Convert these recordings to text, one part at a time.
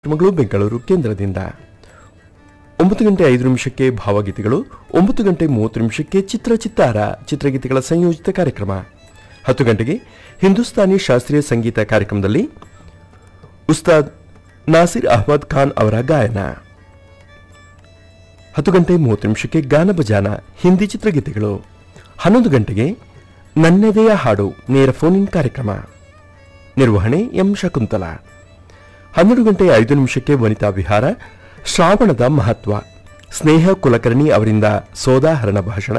ಮಗಳು ಬೆಂಗಳೂರು ಕೇಂದ್ರದಿಂದ ಒಂಬತ್ತು ಗಂಟೆ ಐದು ನಿಮಿಷಕ್ಕೆ ಭಾವಗೀತೆಗಳು ಒಂಬತ್ತು ಗಂಟೆ ಮೂವತ್ತು ನಿಮಿಷಕ್ಕೆ ಚಿತ್ರ ಚಿತ್ತಾರ ಚಿತ್ರಗೀತೆಗಳ ಸಂಯೋಜಿತ ಕಾರ್ಯಕ್ರಮ ಹತ್ತು ಗಂಟೆಗೆ ಹಿಂದೂಸ್ತಾನಿ ಶಾಸ್ತ್ರೀಯ ಸಂಗೀತ ಕಾರ್ಯಕ್ರಮದಲ್ಲಿ ಉಸ್ತಾದ್ ನಾಸಿರ್ ಅಹ್ಮದ್ ಖಾನ್ ಅವರ ಗಾಯನ ಹತ್ತು ಗಂಟೆ ಮೂವತ್ತು ನಿಮಿಷಕ್ಕೆ ಗಾನ ಬಜಾನ ಹಿಂದಿ ಚಿತ್ರಗೀತೆಗಳು ಹನ್ನೊಂದು ಗಂಟೆಗೆ ನನ್ನೆದೆಯ ಹಾಡು ನೇರ ಫೋನ್ ಇನ್ ಕಾರ್ಯಕ್ರಮ ನಿರ್ವಹಣೆ ಎಂ ಶಕುಂತಲಾ ಹನ್ನೆರಡು ಗಂಟೆ ಐದು ನಿಮಿಷಕ್ಕೆ ವನಿತಾ ವಿಹಾರ ಶ್ರಾವಣದ ಮಹತ್ವ ಸ್ನೇಹ ಕುಲಕರ್ಣಿ ಅವರಿಂದ ಸೋದಾಹರಣ ಭಾಷಣ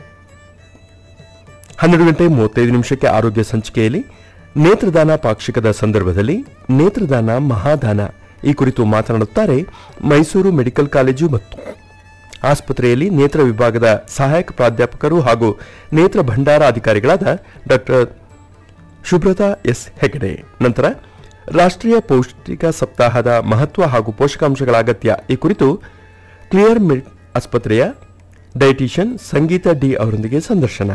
ಹನ್ನೆರಡು ಗಂಟೆ ಮೂವತ್ತೈದು ನಿಮಿಷಕ್ಕೆ ಆರೋಗ್ಯ ಸಂಚಿಕೆಯಲ್ಲಿ ನೇತ್ರದಾನ ಪಾಕ್ಷಿಕದ ಸಂದರ್ಭದಲ್ಲಿ ನೇತ್ರದಾನ ಮಹಾದಾನ ಈ ಕುರಿತು ಮಾತನಾಡುತ್ತಾರೆ ಮೈಸೂರು ಮೆಡಿಕಲ್ ಕಾಲೇಜು ಮತ್ತು ಆಸ್ಪತ್ರೆಯಲ್ಲಿ ನೇತ್ರ ವಿಭಾಗದ ಸಹಾಯಕ ಪ್ರಾಧ್ಯಾಪಕರು ಹಾಗೂ ನೇತ್ರ ಭಂಡಾರ ಅಧಿಕಾರಿಗಳಾದ ಡಾಕ್ಟರ್ ಶುಭ್ರತಾ ಎಸ್ ಹೆಗಡೆ ನಂತರ ರಾಷ್ಟ್ರೀಯ ಪೌಷ್ಟಿಕ ಸಪ್ತಾಹದ ಮಹತ್ವ ಹಾಗೂ ಪೋಷಕಾಂಶಗಳ ಅಗತ್ಯ ಈ ಕುರಿತು ಕ್ಲಿಯರ್ ಮಿಲ್ಕ್ ಆಸ್ಪತ್ರೆಯ ಡೈಟಿಷಿಯನ್ ಸಂಗೀತ ಡಿ ಅವರೊಂದಿಗೆ ಸಂದರ್ಶನ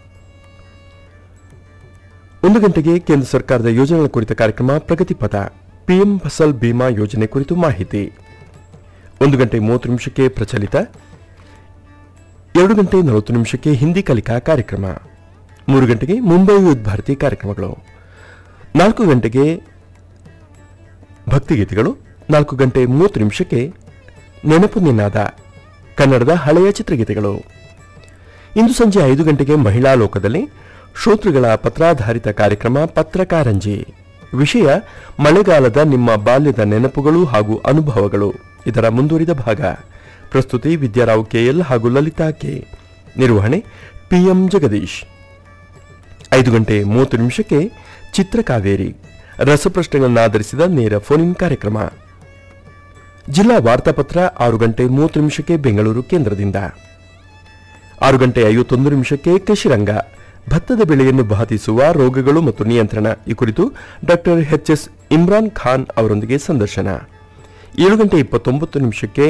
ಒಂದು ಗಂಟೆಗೆ ಕೇಂದ್ರ ಸರ್ಕಾರದ ಯೋಜನೆಗಳ ಕುರಿತ ಕಾರ್ಯಕ್ರಮ ಪ್ರಗತಿ ಪಥ ಪಿಎಂ ಫಸಲ್ ಬಿಮಾ ಯೋಜನೆ ಕುರಿತು ಮಾಹಿತಿ ಒಂದು ಗಂಟೆ ಮೂವತ್ತು ನಿಮಿಷಕ್ಕೆ ಪ್ರಚಲಿತ ಎರಡು ಗಂಟೆ ನಲವತ್ತು ನಿಮಿಷಕ್ಕೆ ಹಿಂದಿ ಕಲಿಕಾ ಕಾರ್ಯಕ್ರಮ ಮೂರು ಗಂಟೆಗೆ ಮುಂಬೈ ಯೂತ್ ಭಾರತಿ ಕಾರ್ಯಕ್ರಮಗಳು ನಾಲ್ಕು ಗಂಟೆಗೆ ಭಕ್ತಿಗೀತೆಗಳು ನಾಲ್ಕು ಗಂಟೆ ಮೂವತ್ತು ನಿಮಿಷಕ್ಕೆ ನೆನಪು ನಿನಾದ ಕನ್ನಡದ ಹಳೆಯ ಚಿತ್ರಗೀತೆಗಳು ಇಂದು ಸಂಜೆ ಐದು ಗಂಟೆಗೆ ಮಹಿಳಾ ಲೋಕದಲ್ಲಿ ಶ್ರೋತೃಗಳ ಪತ್ರಾಧಾರಿತ ಕಾರ್ಯಕ್ರಮ ಪತ್ರಕಾರಂಜಿ ವಿಷಯ ಮಳೆಗಾಲದ ನಿಮ್ಮ ಬಾಲ್ಯದ ನೆನಪುಗಳು ಹಾಗೂ ಅನುಭವಗಳು ಇದರ ಮುಂದುವರಿದ ಭಾಗ ಪ್ರಸ್ತುತಿ ವಿದ್ಯಾರಾವ್ ಕೆಎಲ್ ಹಾಗೂ ಲಲಿತಾ ಕೆ ನಿರ್ವಹಣೆ ಪಿಎಂ ಜಗದೀಶ್ ಐದು ಗಂಟೆ ಮೂವತ್ತು ನಿಮಿಷಕ್ಕೆ ಚಿತ್ರಕಾವೇರಿ ರಸಪ್ರಶ್ನೆಗಳನ್ನು ಆಧರಿಸಿದ ನೇರ ಫೋನ್ ಇನ್ ಕಾರ್ಯಕ್ರಮ ಜಿಲ್ಲಾ ವಾರ್ತಾಪತ್ರ ಆರು ಗಂಟೆ ಮೂವತ್ತು ನಿಮಿಷಕ್ಕೆ ಬೆಂಗಳೂರು ಕೇಂದ್ರದಿಂದ ಆರು ಗಂಟೆ ಐವತ್ತೊಂದು ನಿಮಿಷಕ್ಕೆ ಕೃಷಿರಂಗ ಭತ್ತದ ಬೆಳೆಯನ್ನು ಬಾಧಿಸುವ ರೋಗಗಳು ಮತ್ತು ನಿಯಂತ್ರಣ ಈ ಕುರಿತು doctor H S Imran Khan ಅವರೊಂದಿಗೆ ಸಂದರ್ಶನ ಏಳು ಗಂಟೆ ಇಪ್ಪತ್ತೊಂಬತ್ತು ನಿಮಿಷಕ್ಕೆ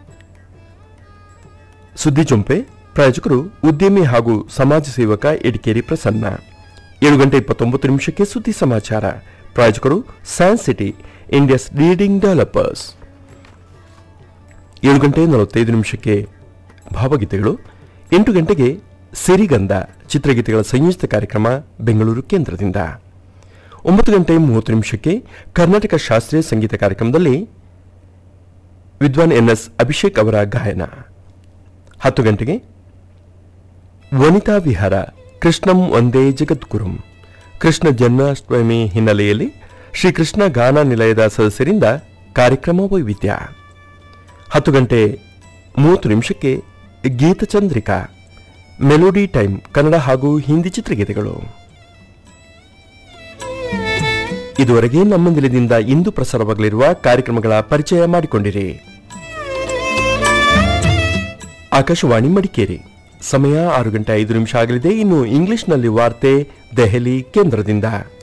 ಸುದ್ದಿ ಚೊಂಪೆ ಪ್ರಾಯೋಜಕರು ಉದ್ಯಮಿ ಹಾಗೂ ಸಮಾಜ ಸೇವಕ ಎಡಿಕೇರಿ ಪ್ರಸನ್ನ ಏಳು ಗಂಟೆ ಇಪ್ಪತ್ತೊಂಬತ್ತು ನಿಮಿಷಕ್ಕೆ ಸುದ್ದಿ ಸಮಾಚಾರ ಪ್ರಾಯೋಜಕರು science city India's leading developers ಏಳು ಗಂಟೆ ನಲವತ್ತೈದು ನಿಮಿಷಕ್ಕೆ ಭಾವಗೀತೆಗಳು ಎಂಟು ಗಂಟೆಗೆ ಸಿರಿಗಂಧ ಚಿತ್ರಗೀತೆಗಳ ಸಂಯೋಜಿತ ಕಾರ್ಯಕ್ರಮ ಬೆಂಗಳೂರು ಕೇಂದ್ರದಿಂದ ಒಂಬತ್ತು ಗಂಟೆ ಮೂವತ್ತು ನಿಮಿಷಕ್ಕೆ ಕರ್ನಾಟಕ ಶಾಸ್ತ್ರೀಯ ಸಂಗೀತ ಕಾರ್ಯಕ್ರಮದಲ್ಲಿ ವಿದ್ವಾನ್ ಎನ್ಎಸ್ ಅಭಿಷೇಕ್ ಅವರ ಗಾಯನ ಹತ್ತು ಗಂಟೆಗೆ ವನಿತಾ ವಿಹಾರ ಕೃಷ್ಣಂ ಒಂದೇ ಜಗದ್ಗುರುಂ ಕೃಷ್ಣ ಜನ್ಮಾಷ್ಟಮಿ ಹಿನ್ನೆಲೆಯಲ್ಲಿ ಶ್ರೀಕೃಷ್ಣ ಗಾನ ನಿಲಯದ ಸದಸ್ಯರಿಂದ ಕಾರ್ಯಕ್ರಮ ವೈವಿಧ್ಯ ಹತ್ತು ಗಂಟೆ ಮೂವತ್ತು ನಿಮಿಷಕ್ಕೆ ಗೀತಚಂದ್ರಿಕಾ ಮೆಲೋಡಿ ಟೈಮ್ ಕನ್ನಡ ಹಾಗೂ ಹಿಂದಿ ಚಿತ್ರಗೀತೆಗಳು ಇದುವರೆಗೆ ನಮ್ಮ ನಿಲಯದಿಂದ ಇಂದು ಪ್ರಸಾರವಾಗಲಿರುವ ಕಾರ್ಯಕ್ರಮಗಳ ಪರಿಚಯ ಮಾಡಿಕೊಂಡಿರಿ ಆಕಾಶವಾಣಿ ಮಡಿಕೇರಿ ಸಮಯ ಆರು ಗಂಟೆ ಐದು ನಿಮಿಷ ಆಗಲಿದೆ ಇನ್ನು ಇಂಗ್ಲಿಷ್ನಲ್ಲಿ ವಾರ್ತೆ ದೆಹಲಿ ಕೇಂದ್ರದಿಂದ